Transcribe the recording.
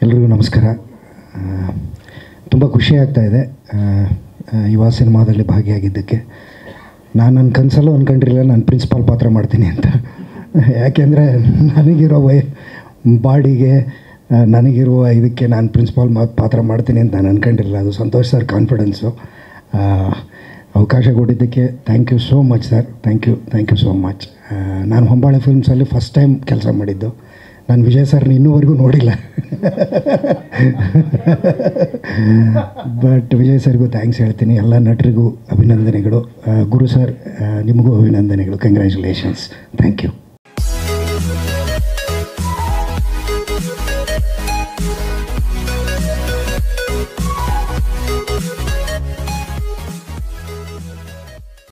ಎಲ್ರಿಗೂ ನಮಸ್ಕಾರ ತುಂಬ ಖುಷಿ ಆಗ್ತಾ ಇದೆ ಆ, ಆ, ಯುವ ಸಿನಿಮಾದಲ್ಲಿ ಭಾಗಿಯಾಗಿದ್ದಕ್ಕೆ ನಾನು ನನ್ನ ಕನಸಲ್ಲೂ ಅಂದ್ಕೊಂಡಿರಲಿಲ್ಲ ನಾನು ಪ್ರಿನ್ಸಿಪಾಲ್ ಪಾತ್ರ ಮಾಡ್ತೀನಿ ಅಂತ ಯಾಕೆಂದರೆ ನನಗಿರೋ ವೈ ಬಾಡಿಗೆ ಆ, ನನಗಿರುವ ಇದಕ್ಕೆ ನಾನು ಪ್ರಿನ್ಸಿಪಾಲ್ ಮಾ ಪಾತ್ರ ಮಾಡ್ತೀನಿ ಅಂತ ನಾನು ಅಂದ್ಕೊಂಡಿರಲಿಲ್ಲ ಅದು ಸಂತೋಷ್ ಸರ್ ಕಾನ್ಫಿಡೆನ್ಸು ಅವಕಾಶ ಕೊಟ್ಟಿದ್ದಕ್ಕೆ thank you so much sir thank you thank you so much ನಾನು ಹೊಂಬಾಳೆ ಫಿಲ್ಮ್ಸಲ್ಲಿ ಫಸ್ಟ್ ಟೈಮ್ ಕೆಲಸ ಮಾಡಿದ್ದು ನಾನು ವಿಜಯ್ ಸರ್ನ ಇನ್ನೂವರೆಗೂ ನೋಡಿಲ್ಲ ಬಟ್ ವಿಜಯ್ ಸರ್ಗೂ ಥ್ಯಾಂಕ್ಸ್ ಹೇಳ್ತೀನಿ ಎಲ್ಲ ನಟರಿಗೂ ಅಭಿನಂದನೆಗಳು ಆ, ಗುರು ಸರ್ ಆ, ನಿಮಗೂ ಅಭಿನಂದನೆಗಳು ಕಂಗ್ರ್ಯಾಚುಲೇಷನ್ಸ್ ಥ್ಯಾಂಕ್ ಯು